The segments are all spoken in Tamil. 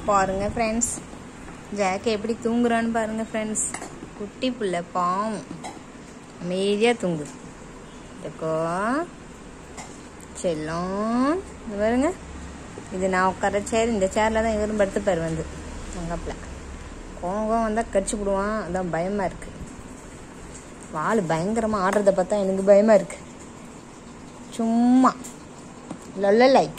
பாருங்க ஃப்ரெண்ட்ஸ் ஜாக்கு எப்படி தூங்குறான்னு பாருங்க ஃப்ரெண்ட்ஸ் குட்டி புள்ள பாவம் அமைதியாக தூங்குது இருக்கோ செல்லம் இது பாருங்க இது நான் உட்கார சேர் இந்த சேரில் தான் இவரும் படுத்துப்பார் வந்து அங்கப்பில் கோவம் வந்தால் கடிச்சு விடுவான் அதான் பயமாக இருக்குது வால் பயங்கரமாக ஆடுறத பார்த்தா எனக்கு பயமாக இருக்கு சும்மா லொல்ல லைக்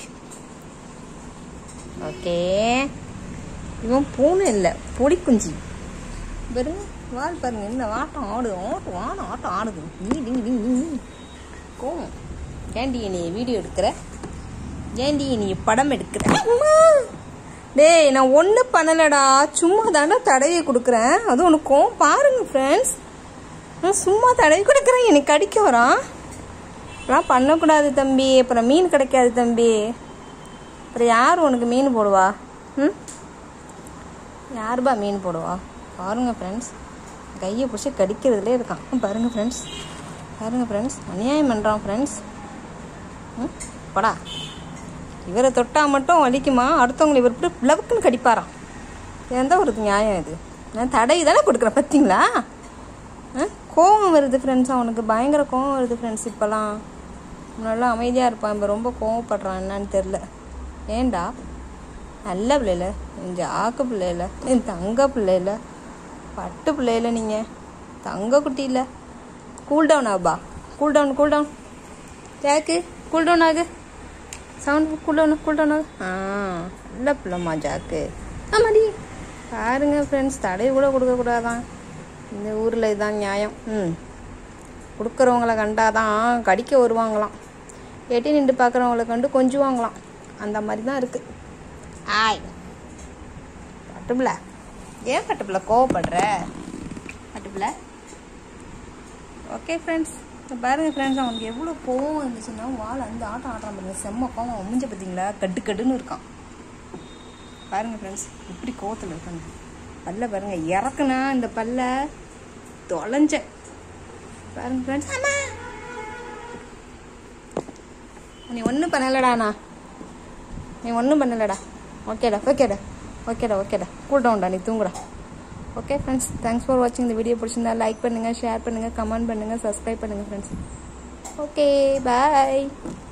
ஓகே இவன் பூனை இல்லை பொடி குஞ்சு பாருங்க வால் பாருங்க இந்த ஆட்டம் ஆடுது ஆட்டம் ஆட்டம் ஆட்டம் ஆடுது நீ டிங் டிங் டிங் டிங். கோவம் ஏண்டி நீ வீடியோ எடுக்கிற ஏண்டி நீ படம் எடுக்கிற அம்மா! டேய் நான் ஒன்றும் பண்ணலடா சும்மா தானே தடவி கொடுக்குறேன் அதுவும் உனக்கு கோவம் பாருங்க ஃப்ரெண்ட்ஸ் நான் சும்மா தடவி கொடுக்குறேன் எனக்கு கடிக்க வரான் இப்பெல்லாம் பண்ணக்கூடாது தம்பி அப்புறம் மீன் கிடைக்காது தம்பி அப்புறம் யார் உனக்கு மீன் போடுவா ம் யாருப்பா மீன் போடுவா பாருங்க ஃப்ரெண்ட்ஸ் கையை பிடிச்சி கடிக்கிறதுலே இருக்கான் பாருங்க ஃப்ரெண்ட்ஸ் பாருங்க ஃப்ரெண்ட்ஸ் அநியாயம் பண்ணுறான் ஃப்ரெண்ட்ஸ் ம் போடா இவரை தொட்டா மட்டும் வலிக்குமா அடுத்தவங்களை இவர் இப்படி லவுக்குன்னு கடிப்பாராம் எந்த ஒரு நியாயம் இது நான் தடை தானே கொடுக்குறேன் பார்த்தீங்களா ஆ கோவம் வருது ஃப்ரெண்ட்ஸ் அவனுக்கு பயங்கர கோவம் வருது ஃப்ரெண்ட்ஸ் இப்போலாம் முன்னாடிலாம் அமைதியாக இருப்பான் இப்போ ரொம்ப கோவப்படுறான் என்னன்னு தெரில ஏன்டா நல்ல பிள்ளைல என் ஜாக்கு பிள்ளைல என் தங்க பிள்ளைல பட்டு பிள்ளைல நீங்கள் தங்க குட்டி இல்லை கூல் டவுன் ஆகுபா cool down cool down Jack cool down ஆகு sound cool down cool down ஆகு ஆ நல்ல பிள்ளைம்மா ஜாக்கு ஆமாடி பாருங்க ஃப்ரெண்ட்ஸ் தடை கூட கொடுக்கக்கூடாதான் இந்த ஊரில் இதுதான் நியாயம் ம் கொடுக்குறவங்கள கண்டாதான் கடிக்க வருவாங்களாம் எட்டி நின்று பார்க்குறவங்கள கண்டு கொஞ்சுவாங்களாம் அந்த மாதிரி தான் இருக்குது ஆய் பட்டுப்பிள்ள ஏன் பட்டுப்பிள்ள கோவப்படுற பட்டுப்பிள்ள ஓகே ஃப்ரெண்ட்ஸ் பாருங்கள் ஃப்ரெண்ட்ஸ் அவனுக்கு எவ்வளோ கோவம் இருந்துச்சுன்னா வால் அந்த ஆட்டம் ஆடுறான் பாருங்க செம்ம கோவம் முடிஞ்ச பார்த்தீங்களா கட்டு கட்டுன்னு இருக்கான் பாருங்க ஃப்ரெண்ட்ஸ் இப்படி கோவத்தில் இருக்காங்க பல்ல பாருங்க இறக்குனா இந்த பல்ல தொலைஞ்ச பாருங்க ஃப்ரெண்ட்ஸ் நீ ஒன்றும் பண்ணலடா நான் நீ ஒன்றும் பண்ணலடா ஓகேடா ஓகேடா ஓகேடா ஓகேடா கூல் டவுன்டா நீ தூங்குடா ஓகே ஃப்ரெண்ட்ஸ் தேங்க்ஸ் ஃபார் வாட்சிங் இந்த வீடியோ பிடிச்சிருந்தா லைக் பண்ணுங்கள் ஷேர் பண்ணுங்கள் கமெண்ட் பண்ணுங்கள் சப்ஸ்கிரைப் பண்ணுங்கள் ஃப்ரெண்ட்ஸ் ஓகே பாய்